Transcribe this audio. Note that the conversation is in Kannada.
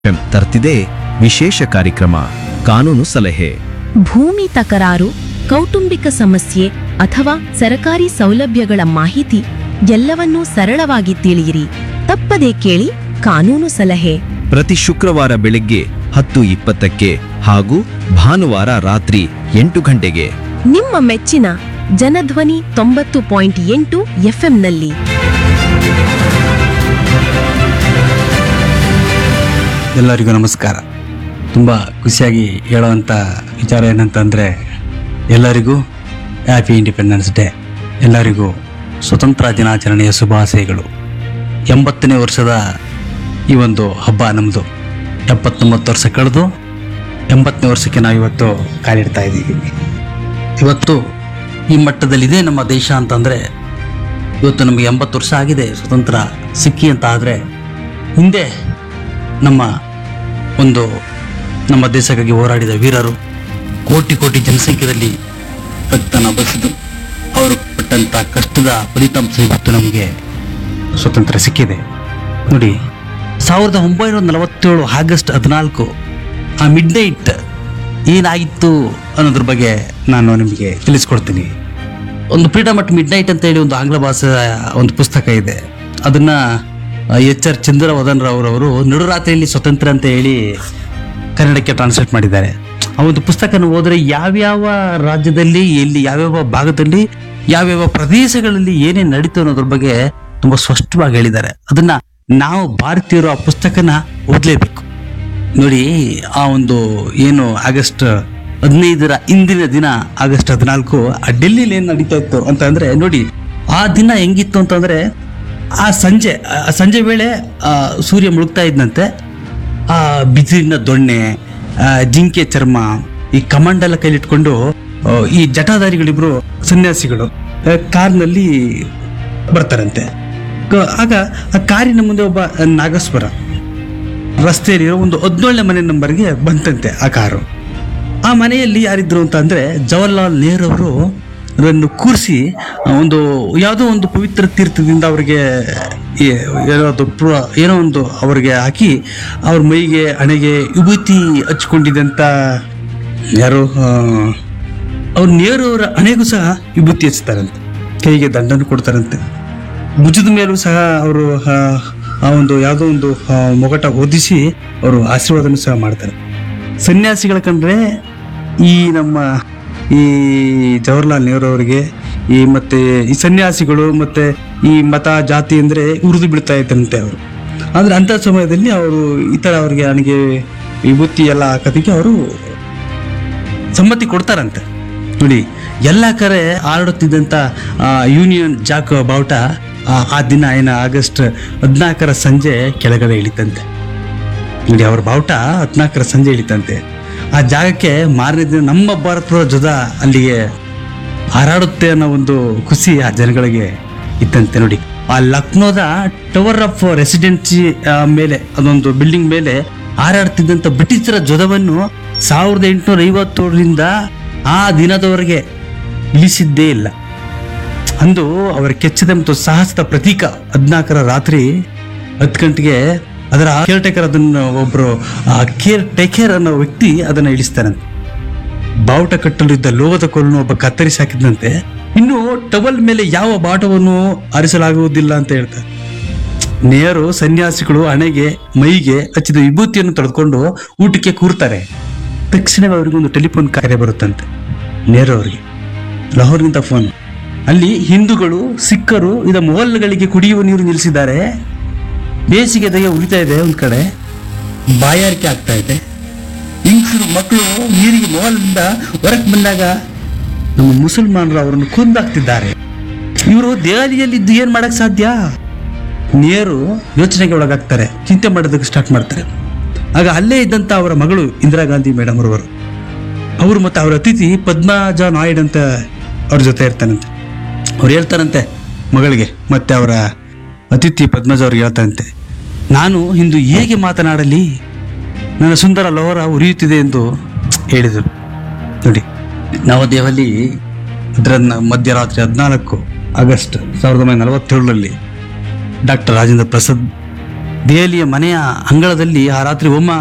ಎಫ್ಎಂ ತರ್ತಿದೆ ವಿಶೇಷ ಕಾರ್ಯಕ್ರಮ ಕಾನೂನು ಸಲಹೆ ಭೂಮಿ ತಕರಾರು ಕೌಟುಂಬಿಕ ಸಮಸ್ಯೆ ಅಥವಾ ಸರಕಾರಿ ಸೌಲಭ್ಯಗಳ ಮಾಹಿತಿ ಎಲ್ಲವನ್ನೂ ಸರಳವಾಗಿ ತಿಳಿಯಿರಿ ತಪ್ಪದೇ ಕೇಳಿ ಕಾನೂನು ಸಲಹೆ ಪ್ರತಿ ಶುಕ್ರವಾರ ಬೆಳಿಗ್ಗೆ ಹತ್ತು ಇಪ್ಪತ್ತಕ್ಕೆ ಹಾಗೂ ಭಾನುವಾರ ರಾತ್ರಿ ಎಂಟು ಗಂಟೆಗೆ ನಿಮ್ಮ ಮೆಚ್ಚಿನ ಜನಧ್ವನಿ ತೊಂಬತ್ತು ಪಾಯಿಂಟ್ ಎಂಟು ಎಫ್ಎಂನಲ್ಲಿ ಎಲ್ಲರಿಗೂ ನಮಸ್ಕಾರ ತುಂಬ ಖುಷಿಯಾಗಿ ಹೇಳುವಂಥ ವಿಚಾರ ಏನಂತಂದರೆ ಎಲ್ಲರಿಗೂ ಹ್ಯಾಪಿ ಇಂಡಿಪೆಂಡೆನ್ಸ್ ಡೇ ಎಲ್ಲರಿಗೂ ಸ್ವತಂತ್ರ ದಿನಾಚರಣೆಯ ಶುಭಾಶಯಗಳು ಎಂಬತ್ತನೇ ವರ್ಷದ ಈ ಒಂದು ಹಬ್ಬ ನಮ್ಮದು ಎಪ್ಪತ್ತೊಂಬತ್ತು ವರ್ಷ ಕಳೆದು ಎಂಬತ್ತನೇ ವರ್ಷಕ್ಕೆ ನಾವು ಇವತ್ತು ಕಾಲಿಡ್ತಾ ಇದ್ದೀವಿ ಇವತ್ತು ಈ ಮಟ್ಟದಲ್ಲಿದೆ ನಮ್ಮ ದೇಶ ಅಂತಂದರೆ ಇವತ್ತು ನಮಗೆ ಎಂಬತ್ತು ವರ್ಷ ಆಗಿದೆ ಸ್ವತಂತ್ರ ಸಿಕ್ಕಿ ಅಂತ ಆದರೆ ಹಿಂದೆ ನಮ್ಮ ಒಂದು ನಮ್ಮ ದೇಶಕ್ಕಾಗಿ ಹೋರಾಡಿದ ವೀರರು ಕೋಟಿ ಕೋಟಿ ಜನಸಂಖ್ಯೆಯಲ್ಲಿ ರಕ್ತನ ಬಸಿದು ಅವರು ಪಟ್ಟಂಥ ಕಷ್ಟದ ಫಲಿತಾಂಶ ಇವತ್ತು ನಮಗೆ ಸ್ವತಂತ್ರ ಸಿಕ್ಕಿದೆ ನೋಡಿ ಸಾವಿರದ ಒಂಬೈನೂರ ನಲವತ್ತೇಳು ಆಗಸ್ಟ್ ಹದಿನಾಲ್ಕು ಆ ಮಿಡ್ ನೈಟ್ ಏನಾಗಿತ್ತು ಅನ್ನೋದ್ರ ಬಗ್ಗೆ ನಾನು ನಿಮಗೆ ತಿಳಿಸ್ಕೊಡ್ತೀನಿ ಒಂದು ಫ್ರೀಡಮ್ ಅಟ್ ಮಿಡ್ ನೈಟ್ ಅಂತ ಹೇಳಿ ಒಂದು ಆಂಗ್ಲ ಭಾಷೆಯ ಒಂದು ಪುಸ್ತಕ ಇದೆ ಅದನ್ನ ಎಚ್ ಆರ್ ಚಂದ್ರವದನ್ ರವರವರು ನಡುರಾತ್ರಿಯಲ್ಲಿ ಸ್ವತಂತ್ರ ಅಂತ ಹೇಳಿ ಕನ್ನಡಕ್ಕೆ ಟ್ರಾನ್ಸ್ಲೇಟ್ ಮಾಡಿದ್ದಾರೆ ಆ ಒಂದು ಪುಸ್ತಕನ ಓದಿದ್ರೆ ಯಾವ್ಯಾವ ರಾಜ್ಯದಲ್ಲಿ ಎಲ್ಲಿ ಯಾವ್ಯಾವ ಭಾಗದಲ್ಲಿ ಯಾವ್ಯಾವ ಪ್ರದೇಶಗಳಲ್ಲಿ ಏನೇನು ನಡೀತು ಅನ್ನೋದ್ರ ಬಗ್ಗೆ ತುಂಬಾ ಸ್ಪಷ್ಟವಾಗಿ ಹೇಳಿದ್ದಾರೆ ಅದನ್ನ ನಾವು ಭಾರತೀಯರು ಆ ಪುಸ್ತಕನ ಓದಲೇಬೇಕು ನೋಡಿ ಆ ಒಂದು ಏನು ಆಗಸ್ಟ್ ಹದಿನೈದರ ಇಂದಿನ ದಿನ ಆಗಸ್ಟ್ ಹದಿನಾಲ್ಕು ಆ ಡೆಲ್ಲಿಲಿ ಏನು ನಡೀತಾ ಇತ್ತು ಅಂತ ಅಂದ್ರೆ ನೋಡಿ ಆ ದಿನ ಹೆಂಗಿತ್ತು ಅಂತಂದ್ರೆ ಆ ಸಂಜೆ ಆ ಸಂಜೆ ವೇಳೆ ಆ ಸೂರ್ಯ ಮುಳುಗ್ತಾ ಇದ್ದಂತೆ ಆ ಬಿದಿರಿನ ದೊಣ್ಣೆ ಆ ಜಿಂಕೆ ಚರ್ಮ ಈ ಕಮಾಂಡೆಲ್ಲ ಕೈಲಿಟ್ಕೊಂಡು ಆ, ಈ ಜಟಾಧಾರಿಗಳಿಬ್ರು ಸನ್ಯಾಸಿಗಳು ಆ, ಕಾರ್ನಲ್ಲಿ ಬರ್ತಾರಂತೆ ಕ- ಆಗ ಆ ಕಾರಿನ ಮುಂದೆ ಒಬ್ಬ ನಾಗಸ್ವರ ರಸ್ತೆಯಲ್ಲಿರೋ ಒಂದು ಹದಿನೇಳನೇ ಮನೆ ನಂಬರ್ಗೆ ಬಂತಂತೆ ಆ ಕಾರು ಆ ಮನೆಯಲ್ಲಿ ಯಾರಿದ್ರು ಅಂತ ಅಂದ್ರೆ ಜವಾಹರ್ಲಾಲ್ ನೆಹರು ಅವರು ಅದನ್ನು ಕೂರಿಸಿ ಒಂದು ಯಾವುದೋ ಒಂದು ಪವಿತ್ರ ತೀರ್ಥದಿಂದ ಅವ್ರಿಗೆ ಈ- ಏನೋ ಒಂದು ಪ್ರ- ಏನೋ ಒಂದು ಅವ್ರಿಗೆ ಹಾಕಿ ಅವ್ರ ಮೈಗೆ ಹಣೆಗೆ ವಿಭೂತಿ ಹಚ್ಕೊಂಡಿದ್ದಂಥ ಯಾರು ಆ, ಅವ್ರ ನೆಹರು ಅವರ ಹಣೆಗೂ ಸಹ ವಿಭೂತಿ ಹಚ್ತಾರಂತೆ ಕೈಗೆ ದಂಡನ್ನು ಕೊಡ್ತಾರಂತೆ ಭುಜದ ಮೇಲೂ ಸಹ ಅವರು ಆ ಒಂದು ಯಾವುದೋ ಒಂದು ಆ, ಮೊಗಟ ಹೊದಿಸಿ ಅವರು ಆಶೀರ್ವಾದನೂ ಸಹ ಮಾಡ್ತಾರೆ ಸನ್ಯಾಸಿಗಳ ಕಂಡ್ರೆ ಈ ನಮ್ಮ ಈ ಜವಾಹರ್ಲಾಲ್ ನೆಹರು ಅವರಿಗೆ ಈ ಮತ್ತೆ ಈ ಸನ್ಯಾಸಿಗಳು ಮತ್ತೆ ಈ ಮತ ಜಾತಿ ಅಂದ್ರೆ ಉರಿದು ಬಿಡ್ತಾ ಇದ್ದಂತೆ ಅವರು ಅಂದ್ರೆ ಅಂತ ಸಮಯದಲ್ಲಿ ಅವರು ಈ ತರ ಅವರಿಗೆ ನನಗೆ ವಿಭೂತಿ ಎಲ್ಲ ಹಾಕೋದಕ್ಕೆ ಅವರು ಸಮ್ಮತಿ ಕೊಡ್ತಾರಂತೆ ನೋಡಿ ಎಲ್ಲ ಕಡೆ ಆಡುತ್ತಿದ್ದಂಥ ಆ, ಯೂನಿಯನ್ ಜಾಕ್ ಬಾವುಟ ಆ, ಆ ದಿನ ಏನ ಆಗಸ್ಟ್ ಹದಿನಾಲ್ಕರ ಸಂಜೆ ಕೆಳಗಡೆ ಇಳಿತಂತೆ ನೋಡಿ ಅವ್ರ ಬಾವುಟ ಹದಿನಾಲ್ಕರ ಸಂಜೆ ಇಳಿತಂತೆ ಆ ಜಾಗಕ್ಕೆ ಮಾರನೇ ದಿನ ನಮ್ಮ ಭಾರತದ ಧ್ವಜ ಅಲ್ಲಿಗೆ ಹಾರಾಡುತ್ತೆ ಅನ್ನೋ ಒಂದು ಖುಷಿ ಆ ಜನಗಳಿಗೆ ಇತ್ತಂತೆ ನೋಡಿ ಆ ಲಕ್ನೋದ ಟವರ್ ಆಫ್ ರೆಸಿಡೆನ್ಸಿ ಮೇಲೆ ಅದೊಂದು ಬಿಲ್ಡಿಂಗ್ ಮೇಲೆ ಹಾರಾಡ್ತಿದ್ದಂಥ ಬ್ರಿಟಿಷರ ಧ್ವಜವನ್ನು ಸಾವಿರದ ಎಂಟುನೂರ ಐವತ್ತೇಳರಿಂದ ಆ ದಿನದವರೆಗೆ ಇಳಿಸಿದ್ದೇ ಇಲ್ಲ ಅಂದು ಅವರ ಕೆಚ್ಚದ ಮತ್ತು ಸಾಹಸದ ಪ್ರತೀಕ ಹದಿನಾಲ್ಕರ ರಾತ್ರಿ ಹತ್ತು ಗಂಟೆಗೆ ಅದರ ಕೇರ್ ಟೇಕರ್ ಅದನ್ನು ಒಬ್ಬರು ಕೇರ್ ಟೇಕರ್ ಅನ್ನೋ ವ್ಯಕ್ತಿ ಅದನ್ನ ಇಳಿಸ್ತಾರಂತೆ ಬಾವುಟ ಕಟ್ಟಲು ಇದ್ದ ಲೋಹದ ಕೋಲನ್ನು ಒಬ್ಬ ಕತ್ತರಿಸಿ ಹಾಕಿದಂತೆ ಇನ್ನು ಟವಲ್ ಮೇಲೆ ಯಾವ ಬಾಟವನ್ನು ಆರಿಸಲಾಗುವುದಿಲ್ಲ ಅಂತ ಹೇಳ್ತಾರೆ ನೇರು ಸನ್ಯಾಸಿಗಳು ಹಣೆಗೆ ಮೈಗೆ ಹಚ್ಚಿದ ವಿಭೂತಿಯನ್ನು ತೆಗೆದುಕೊಂಡು ಊಟಕ್ಕೆ ಕೂರ್ತಾರೆ ತಕ್ಷಣವೇ ಅವರಿಗೊಂದು ಟೆಲಿಫೋನ್ ಕಾರ್ಯ ಬರುತ್ತಂತೆ ನೇರು ಅವರಿಗೆ ಲಾಹೋರ್ನಿಂದ ಫೋನ್ ಅಲ್ಲಿ ಹಿಂದೂಗಳು ಸಿಖ್ಖರು ಇದ ಮೊಹಲ್ಗಳಿಗೆ ಕುಡಿಯುವ ನೀರು ನಿಲ್ಲಿಸಿದ್ದಾರೆ ಬೇಸಿಗೆ ದಯ ಉರಿತಾ ಇದೆ ಒಂದ್ ಕಡೆ ಬಾಯಾರಿಕೆ ಆಗ್ತಾ ಇದೆ ಹೆಂಗಸರು ಮಕ್ಕಳು ನೀರಿಗೆ ಮೊಹಲ್ನಿಂದ ಹೊರಗೆ ಬಂದಾಗ ನಮ್ಮ ಮುಸಲ್ಮಾನರು ಅವರನ್ನು ಕೊಂದಾಕ್ತಿದ್ದಾರೆ ಇವರು ದೆಹಲಿಯಲ್ಲಿದ್ದು ಏನ್ ಮಾಡಕ್ ಸಾಧ್ಯ ನೇರು ಯೋಚನೆಗೆ ಒಳಗಾಗ್ತಾರೆ ಚಿಂತೆ ಮಾಡೋದಕ್ಕೆ ಸ್ಟಾರ್ಟ್ ಮಾಡ್ತಾರೆ ಆಗ ಅಲ್ಲೇ ಇದ್ದಂತ ಅವರ ಮಗಳು ಇಂದಿರಾ ಗಾಂಧಿ ಮೇಡಮ್ ಅವರು ಅವರು ಮತ್ತೆ ಅವರ ಅತಿಥಿ ಪದ್ಮಜ ನಾಯ್ಡ್ ಅಂತ ಅವ್ರ ಜೊತೆ ಇರ್ತಾನಂತೆ ಅವ್ರು ಹೇಳ್ತಾರಂತೆ ಮಗಳಿಗೆ ಮತ್ತೆ ಅವರ ಅತಿಥಿ ಪದ್ಮಜ ಅವ್ರಿಗೆ ಹೇಳ್ತಾರಂತೆ ನಾನು ಇಂದು ಹೇಗೆ ಮಾತನಾಡಲಿ ನನ್ನ ಸುಂದರ ಲೋಹರ ಉರಿಯುತ್ತಿದೆ ಎಂದು ಹೇಳಿದರು ನೋಡಿ ನವದೆಹಲಿ ಅದರ ಮಧ್ಯರಾತ್ರಿ ಹದಿನಾಲ್ಕು ಆಗಸ್ಟ್ ಸಾವಿರದ ಒಂಬೈನೂರ ನಲವತ್ತೇಳರಲ್ಲಿ ಡಾಕ್ಟರ್ ರಾಜೇಂದ್ರ ಪ್ರಸಾದ್ ದೆಹಲಿಯ ಮನೆಯ ಅಂಗಳದಲ್ಲಿ ಆ ರಾತ್ರಿ ಹೋಮ